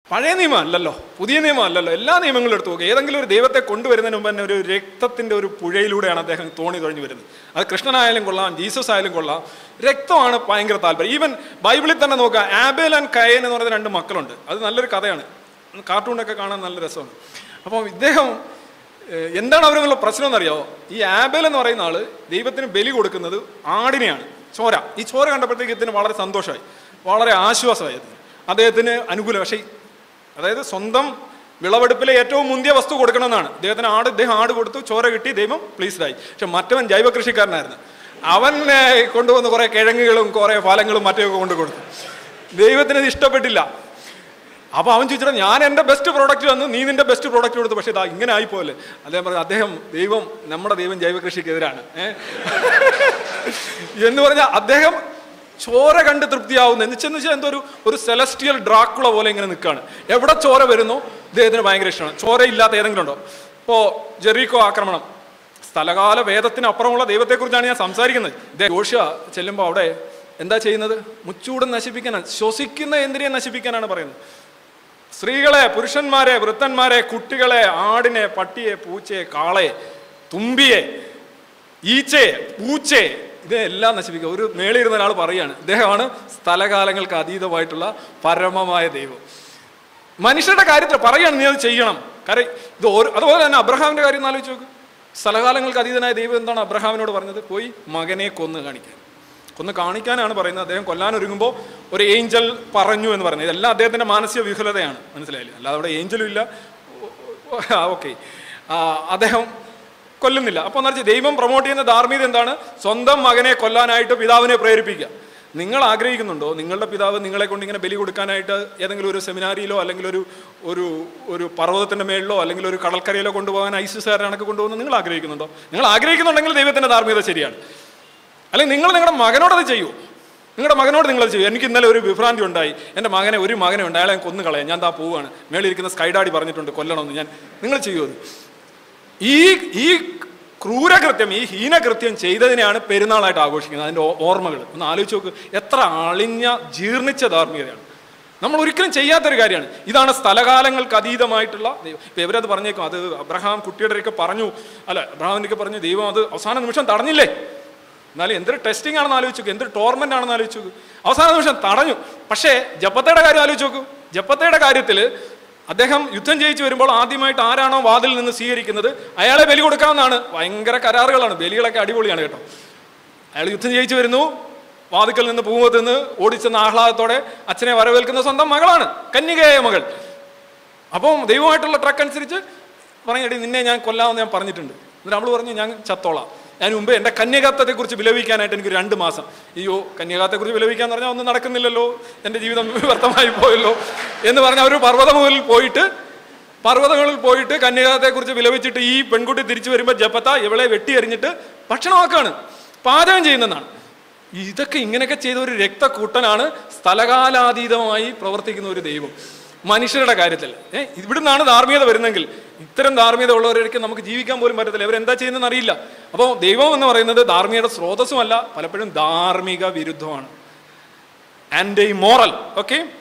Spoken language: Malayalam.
പഴയ നിയമം അല്ലല്ലോ പുതിയ നിയമം അല്ലല്ലോ എല്ലാ നിയമങ്ങളും എടുത്തു നോക്കുക ഏതെങ്കിലും ഒരു ദൈവത്തെ കൊണ്ടുവരുന്നതിന് മുമ്പ് തന്നെ ഒരു രക്തത്തിന്റെ ഒരു പുഴയിലൂടെയാണ് അദ്ദേഹം തോണി തുഴഞ്ഞു വരുന്നത് അത് കൃഷ്ണനായാലും കൊള്ളാം ജീസസ് ആയാലും കൊള്ളാം രക്തമാണ് ഭയങ്കര താല്പര്യം ഈവൻ ബൈബിളിൽ തന്നെ നോക്കുക ആബേൽ ആൻഡ് കയൻ എന്ന് പറയുന്ന രണ്ട് മക്കളുണ്ട് അത് നല്ലൊരു കഥയാണ് കാർട്ടൂണൊക്കെ കാണാൻ നല്ല രസമാണ് അപ്പം ഇദ്ദേഹം ഏഹ്, എന്താണ് അവരുള്ള പ്രശ്നം എന്നറിയാമോ ഈ ആബേൽ എന്ന് പറയുന്ന ആള് ദൈവത്തിന് ബലി കൊടുക്കുന്നത് ആടിനെയാണ് ചോര ഈ ചോര കണ്ടപ്പോഴത്തേക്ക് ഇതിന് വളരെ സന്തോഷമായി വളരെ ആശ്വാസമായി അതിന് അദ്ദേഹത്തിന് അനുകൂലം പക്ഷേ അതായത് സ്വന്തം വിളവെടുപ്പിലെ ഏറ്റവും മുന്തിയ വസ്തു കൊടുക്കണമെന്നാണ് അദ്ദേഹത്തിന് ആട് ഇദ്ദേഹം ആട് കൊടുത്തു ചോര കിട്ടി ദൈവം പ്ലീസ്ഡായി പക്ഷെ മറ്റവൻ ജൈവ കൃഷിക്കാരനായിരുന്നു അവൻ ഏഹ്, കൊണ്ടുവന്ന് കുറേ കിഴങ്ങുകളും കുറേ ഫലങ്ങളും മറ്റൊക്കെ കൊണ്ട് കൊടുത്തു ദൈവത്തിന് ഇത് ഇഷ്ടപ്പെട്ടില്ല അപ്പൊ അവൻ ചോദിച്ചിട്ട് ഞാൻ എൻ്റെ ബെസ്റ്റ് പ്രോഡക്റ്റ് വന്നു നീ നിന്റെ ബെസ്റ്റ് പ്രോഡക്റ്റ് കൊടുത്തു പക്ഷേ ഇതാ ഇങ്ങനെ ആയിപ്പോലെ അദ്ദേഹം പറഞ്ഞു അദ്ദേഹം ദൈവം നമ്മുടെ ദൈവം ജൈവ കൃഷിക്കെതിരാണ് ഏ? എന്ന് പറഞ്ഞാൽ അദ്ദേഹം ചോര കണ്ട് തൃപ്തിയാവുന്നു എന്ന് വെച്ചാൽ വെച്ചാൽ എന്തോ ഒരു ഒരു സെലസ്റ്റിയൽ ഡ്രാക്കുള പോലെ ഇങ്ങനെ നിൽക്കുകയാണ് എവിടെ ചോര വരുന്നു ഇദ്ദേഹത്തിന് ഭയങ്കര ഇഷ്ടമാണ് ചോര ഇല്ലാത്ത ഏതെങ്കിലും ഉണ്ടോ ഇപ്പോ ജെറീക്കോ ആക്രമണം സ്ഥലകാല വേദത്തിന് അപ്പുറമുള്ള ദൈവത്തെക്കുറിച്ചാണ് ഞാൻ സംസാരിക്കുന്നത് ഇദ്ദേഹം ജോഷ്യ ചെല്ലുമ്പോൾ അവിടെ എന്താ ചെയ്യുന്നത് മുച്ചൂടം നശിപ്പിക്കാനാണ് ശ്വസിക്കുന്ന എന്തിനെ നശിപ്പിക്കാനാണ് പറയുന്നത് സ്ത്രീകളെ പുരുഷന്മാരെ വൃത്തന്മാരെ കുട്ടികളെ ആടിനെ പട്ടിയെ പൂച്ചയെ കാളയെ തുമ്പിയെ ഈച്ചയെ പൂച്ചയെ ഇതെല്ലാം നശിപ്പിക്കുക ഒരു മേളിയിരുന്ന ഒരാൾ പറയാണ് ഇദ്ദേഹമാണ് സ്ഥലകാലങ്ങൾക്ക് അതീതമായിട്ടുള്ള പരമമായ ദൈവം മനുഷ്യരുടെ കാര്യത്തിൽ പറയാണ് നീ അത് ചെയ്യണം കാര്യം ഇത് ഓരോ അതുപോലെ തന്നെ അബ്രഹാമിന്റെ കാര്യം ഒന്ന് ആലോചിച്ച് നോക്ക് സ്ഥലകാലങ്ങൾക്ക് അതീതനായ ദൈവം എന്താണ് അബ്രഹാമിനോട് പറഞ്ഞത് പോയി മകനെ കൊന്ന് കാണിക്കാൻ കൊന്ന് കാണിക്കാനാണ് പറയുന്നത് അദ്ദേഹം കൊല്ലാൻ ഒരുങ്ങുമ്പോൾ ഒരു ഏഞ്ചൽ പറഞ്ഞു എന്ന് പറയുന്നത് ഇതെല്ലാം അദ്ദേഹത്തിന്റെ മാനസിക വിഫലതയാണ് മനസ്സിലായില്ലേ അല്ലാതെ അവിടെ ഏഞ്ചലും ഇല്ല ഓക്കെ അദ്ദേഹം കൊല്ലുന്നില്ല അപ്പോൾ എന്ന് വെച്ചാൽ ദൈവം പ്രൊമോട്ട് ചെയ്യുന്ന ധാർമ്മികത എന്താണ് സ്വന്തം മകനെ കൊല്ലാനായിട്ട് പിതാവിനെ പ്രേരിപ്പിക്കുക നിങ്ങൾ ആഗ്രഹിക്കുന്നുണ്ടോ നിങ്ങളുടെ പിതാവ് നിങ്ങളെ കൊണ്ട് ഇങ്ങനെ ബലി കൊടുക്കാനായിട്ട് ഏതെങ്കിലും ഒരു സെമിനാരിയിലോ അല്ലെങ്കിൽ ഒരു ഒരു ഒരു പർവ്വതത്തിന്റെ മേളിലോ അല്ലെങ്കിൽ ഒരു കടൽക്കരയിലോ കൊണ്ടുപോകാൻ ഐസിസുകാരനൊക്കെ കൊണ്ടുപോകുന്നത് നിങ്ങൾ ആഗ്രഹിക്കുന്നുണ്ടോ നിങ്ങൾ ആഗ്രഹിക്കുന്നുണ്ടെങ്കിൽ ദൈവത്തിന്റെ ധാർമ്മികത ശരിയാണ് അല്ലെങ്കിൽ നിങ്ങൾ നിങ്ങളുടെ മകനോട് അത് ചെയ്യൂ നിങ്ങളുടെ മകനോട് നിങ്ങൾ അത് ചെയ്യൂ എനിക്ക് ഇന്നലെ ഒരു വിഭ്രാന്തി ഉണ്ടായി എൻ്റെ മകനെ ഒരു മകനെ ഉണ്ട് അയാളെ ഞാൻ കൊന്നു കളയാം ഞാൻ താ പോവുകയാണ് മേളിരിക്കുന്ന സ്കൈഡാഡി പറഞ്ഞിട്ടുണ്ട് കൊല്ലണമെന്ന് ഞാൻ നിങ്ങൾ ചെയ്യൂ അത് ഈ ഈ ക്രൂരകൃത്യം ഈ ഹീനകൃത്യം ചെയ്തതിനെയാണ് പെരുന്നാളായിട്ട് ആഘോഷിക്കുന്നത് അതിൻ്റെ ഓ- ഓർമ്മകൾ ഒന്ന് ആലോചിച്ച് നോക്ക് എത്ര അളിഞ്ഞ ജീർണിച്ച ധാർമ്മികതയാണ് നമ്മൾ ഒരിക്കലും ചെയ്യാത്തൊരു കാര്യമാണ് ഇതാണ് സ്ഥലകാലങ്ങൾക്ക് അതീതമായിട്ടുള്ള ദൈവം ഇപ്പൊ ഇവരത് പറഞ്ഞേക്കും അത് അബ്രഹാം കുട്ടിയുടെയൊക്കെ പറഞ്ഞു അല്ല അബ്രഹാമിനൊക്കെ പറഞ്ഞു ദൈവം അത് അവസാന നിമിഷം തടഞ്ഞില്ലേ എന്നാലും എന്തൊരു ടെസ്റ്റിംഗ് ആണെന്ന് ആലോചിച്ച് നോക്ക് എന്തൊരു ടോർമെന്റ് ആണെന്ന് ആലോചിച്ച് നോക്ക് അവസാന നിമിഷം തടഞ്ഞു പക്ഷേ ജപ്പത്തയുടെ കാര്യം ആലോചിച്ച് നോക്കൂ ജപ്പത്തയുടെ കാര്യത്തിൽ അദ്ദേഹം യുദ്ധം ജയിച്ചു വരുമ്പോൾ ആദ്യമായിട്ട് ആരാണോ വാതിൽ നിന്ന് സ്വീകരിക്കുന്നത് അയാളെ ബലി കൊടുക്കാമെന്നാണ് ഭയങ്കര കരാറുകളാണ് ബലികളൊക്കെ അടിപൊളിയാണ് കേട്ടോ അയാൾ യുദ്ധം ജയിച്ചു വരുന്നു വാതിക്കൽ നിന്ന് പൂവത്ത് നിന്ന് ഓടിച്ചെന്ന ആഹ്ലാദത്തോടെ അച്ഛനെ വരവേൽക്കുന്ന സ്വന്തം മകളാണ് കന്യകയായ മകൾ അപ്പം ദൈവമായിട്ടുള്ള ട്രക്ക് അനുസരിച്ച് പറഞ്ഞെടി നിന്നെ ഞാൻ കൊല്ലാമെന്ന് ഞാൻ പറഞ്ഞിട്ടുണ്ട് എന്നിട്ട് അവള് പറഞ്ഞു ഞാൻ ചത്തോളാം ഞാൻ മുമ്പ് എൻ്റെ കന്യകാത്വത്തെക്കുറിച്ച് വിലപിക്കാനായിട്ട് എനിക്ക് രണ്ട് മാസം അയ്യോ കന്യകാത്വത്തെക്കുറിച്ച് വിലപിക്കാന്ന് പറഞ്ഞാൽ ഒന്നും നടക്കുന്നില്ലല്ലോ എൻ്റെ ജീവിതം വ്യർത്ഥമായി പോയല്ലോ എന്ന് പറഞ്ഞ ഒരു പർവ്വതമുകളിൽ പോയിട്ട് പർവ്വതങ്ങളിൽ പോയിട്ട് കന്യകാത്വത്തെക്കുറിച്ച് വിലപിച്ചിട്ട് ഈ പെൺകുട്ടി തിരിച്ചു വരുമ്പോൾ ജപ്പത്ത ഇവളെ വെട്ടി എറിഞ്ഞിട്ട് ഭക്ഷണമാക്കാണ് പാചകം ചെയ്യുന്നതാണ് ഇതൊക്കെ ഇങ്ങനെയൊക്കെ ചെയ്ത ഒരു രക്തക്കൂട്ടനാണ് സ്ഥലകാലാതീതമായി പ്രവർത്തിക്കുന്ന ഒരു ദൈവം മനുഷ്യരുടെ കാര്യത്തിൽ ഏഹ് ഇവിടുന്നാണ് ധാർമ്മികത വരുന്നെങ്കിൽ ഇത്തരം ധാർമ്മികത ഉള്ളവരൊക്കെ നമുക്ക് ജീവിക്കാൻ പോലും പറ്റത്തില്ല ഇവരെന്താ ചെയ്യുന്നതെന്ന് അറിയില്ല അപ്പോൾ ദൈവം എന്ന് പറയുന്നത് ധാർമ്മികയുടെ സ്രോതസ്സുമല്ല പലപ്പോഴും ധാർമ്മിക വിരുദ്ധമാണ് ആൻഡ് മോറൽ ഓക്കെ